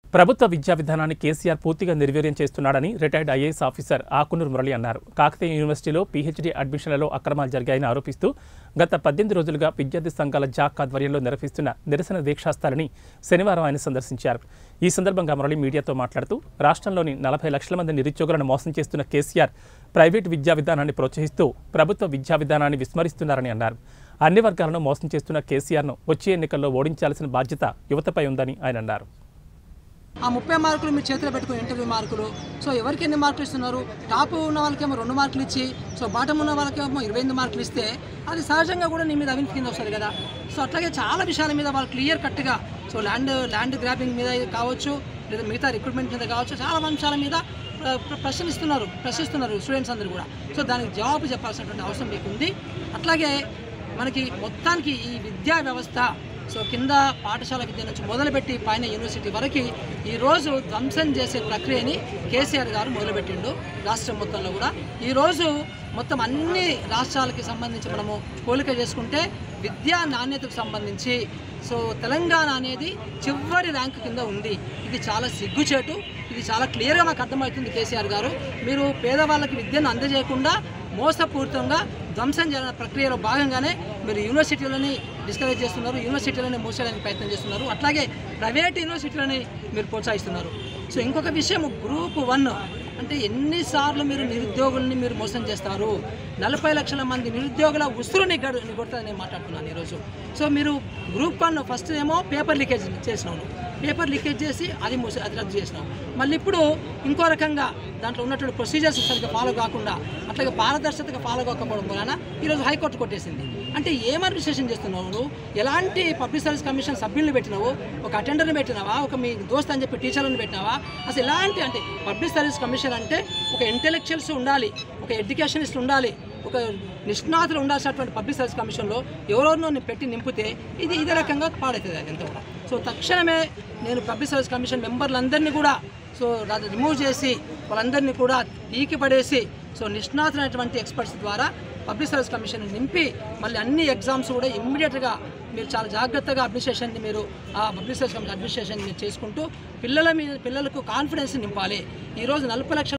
ప్రభుత్వ విద్యా విధానాన్ని కేసీఆర్ పూర్తిగా నిర్వీర్యం చేస్తున్నాడని retired IAS officer Akunuri Murali అన్నారు కాకతీయ యూనివర్సిటీలో పీహెచ్డీ అడ్మిషన్లలో అక్రమాలు జరిగాయని ఆరోపిస్తూ గత పద్దెనిమిది రోజులుగా విద్యార్థి సంఘాల జాక్ ఆధ్వర్యంలో నిర్వహిస్తున్న నిరసన దీక్షాస్థలిని శనివారం ఆయన సందర్శించారు ఈ సందర్భంగా మురళి మీడియాతో మాట్లాడుతూ రాష్ట్రంలోని నలభై లక్షల మంది నిరుద్యోగులను మోసం చేస్తున్న కేసీఆర్ ప్రైవేట్ విద్యా విధానాన్ని ప్రోత్సహిస్తూ ప్రభుత్వ విద్యా విధానాన్ని విస్మరిస్తున్నారని అన్నారు అన్ని వర్గాలను మోసం చేస్తున్న కేసీఆర్ను వచ్చే ఎన్నికల్లో ఓడించాల్సిన బాధ్యత యువతపై ఉందని ఆయన అన్నారు ఆ ముప్పై మార్కులు మీరు చేతిలో పెట్టుకుని ఇంటర్వ్యూ మార్కులు సో ఎవరికి ఎన్ని మార్కులు ఇస్తున్నారు టాప్ ఉన్న వాళ్ళకేమో రెండు మార్కులు ఇచ్చి సో బాటమ్ ఉన్న వాళ్ళకేమో ఇరవై ఎనిమిది మార్కులు ఇస్తే అది సహజంగా కూడా నీ మీద అవినీతి కింద వస్తుంది కదా సో అట్లాగే చాలా విషయాల మీద వాళ్ళు క్లియర్ కట్గా సో ల్యాండ్ ల్యాండ్ గ్రాబింగ్ మీద కావచ్చు లేదా మిగతా రిక్రూట్మెంట్ మీద కావచ్చు చాలా అంశాల మీద ప్ర- ప్ర- ప్రశ్నిస్తున్నారు ప్రశ్నిస్తున్నారు స్టూడెంట్స్ అందరూ కూడా సో దానికి జవాబు చెప్పాల్సినటువంటి అవసరం మీకు ఉంది అట్లాగే మనకి మొత్తానికి ఈ విద్యా వ్యవస్థ సో కింద పాఠశాల విద్య నుంచి మొదలుపెట్టి పైన యూనివర్సిటీ వరకు ఈరోజు ధ్వంసం చేసే ప్రక్రియని కేసీఆర్ గారు మొదలుపెట్టిండు రాష్ట్రం మొత్తంలో కూడా ఈరోజు మొత్తం అన్ని రాష్ట్రాలకి సంబంధించి మనము పోలిక చేసుకుంటే విద్యా నాణ్యతకు సంబంధించి సో తెలంగాణ అనేది చివరి ర్యాంక్ కింద ఉంది ఇది చాలా సిగ్గుచేటు ఇది చాలా క్లియర్గా మాకు అర్థమవుతుంది కేసీఆర్ గారు మీరు పేదవాళ్ళకి విద్యను అందజేయకుండా మోసపూరితంగా ధ్వంసం చేయాలనే ప్రక్రియలో భాగంగానే మీరు యూనివర్సిటీలని డిస్కరేజ్ చేస్తున్నారు యూనివర్సిటీలని మూసేయడానికి ప్రయత్నం చేస్తున్నారు అట్లాగే ప్రైవేట్ యూనివర్సిటీలని మీరు ప్రోత్సహిస్తున్నారు సో ఇంకొక విషయం గ్రూప్ వన్ అంటే ఎన్నిసార్లు మీరు నిరుద్యోగుల్ని మీరు మోసం చేస్తారు నలభై లక్షల మంది నిరుద్యోగుల ఉసురుని గడు కొడుతుంది నేను మాట్లాడుతున్నాను ఈరోజు సో మీరు గ్రూప్ వన్ ఫస్ట్ ఏమో పేపర్ లీకేజ్ చేసినావు పేపర్ లీకేజ్ చేసి అది మూసి అది రద్దు చేసినావు మళ్ళీ ఇప్పుడు ఇంకో రకంగా దాంట్లో ఉన్నటువంటి ప్రొసీజర్స్ సరిగ్గా ఫాలో కాకుండా అట్లాగే పారదర్శకతగా ఫాలో కాకపోవడం వలన ఈరోజు హైకోర్టు కొట్టేసింది అంటే ఏం అడ్మినిస్ట్రేషన్ చేస్తున్నావు నువ్వు ఎలాంటి పబ్లిక్ సర్వీస్ కమిషన్ సభ్యులను పెట్టినావు ఒక అటెండర్ని పెట్టినావా ఒక మీ దోస్త్ అని చెప్పి టీచర్లను పెట్టినావా అసలు ఎలాంటి అంటే పబ్లిక్ సర్వీస్ కమిషన్ అంటే ఒక ఇంటెలెక్చువల్స్ ఉండాలి ఒక ఎడ్యుకేషనిస్ట్ ఉండాలి ఒక నిష్ణాతులు ఉండాల్సినటువంటి పబ్లిక్ సర్వీస్ కమిషన్లో ఎవరెవరినో పెట్టి నింపితే ఇది ఇదే రకంగా పాడవుతుంది అది ఎంత కూడా సో తక్షణమే నేను పబ్లిక్ సర్వీస్ కమిషన్ మెంబర్లందరినీ కూడా సో అది రిమూవ్ చేసి వాళ్ళందరినీ కూడా పీకి పడేసి సో నిష్ణాతులైనటువంటి ఎక్స్పర్ట్స్ ద్వారా పబ్లిక్ సర్వీస్ కమిషన్ నింపి మళ్ళీ అన్ని ఎగ్జామ్స్ కూడా ఇమ్మీడియట్గా మీరు చాలా జాగ్రత్తగా అడ్మినిస్ట్రేషన్ని మీరు ఆ పబ్లిక్ సర్వీస్ కమిషన్ అడ్మినిస్ట్రేషన్ మీరు చేసుకుంటూ పిల్లల మీద పిల్లలకు కాన్ఫిడెన్స్ నింపాలి ఈరోజు నలభై లక్షల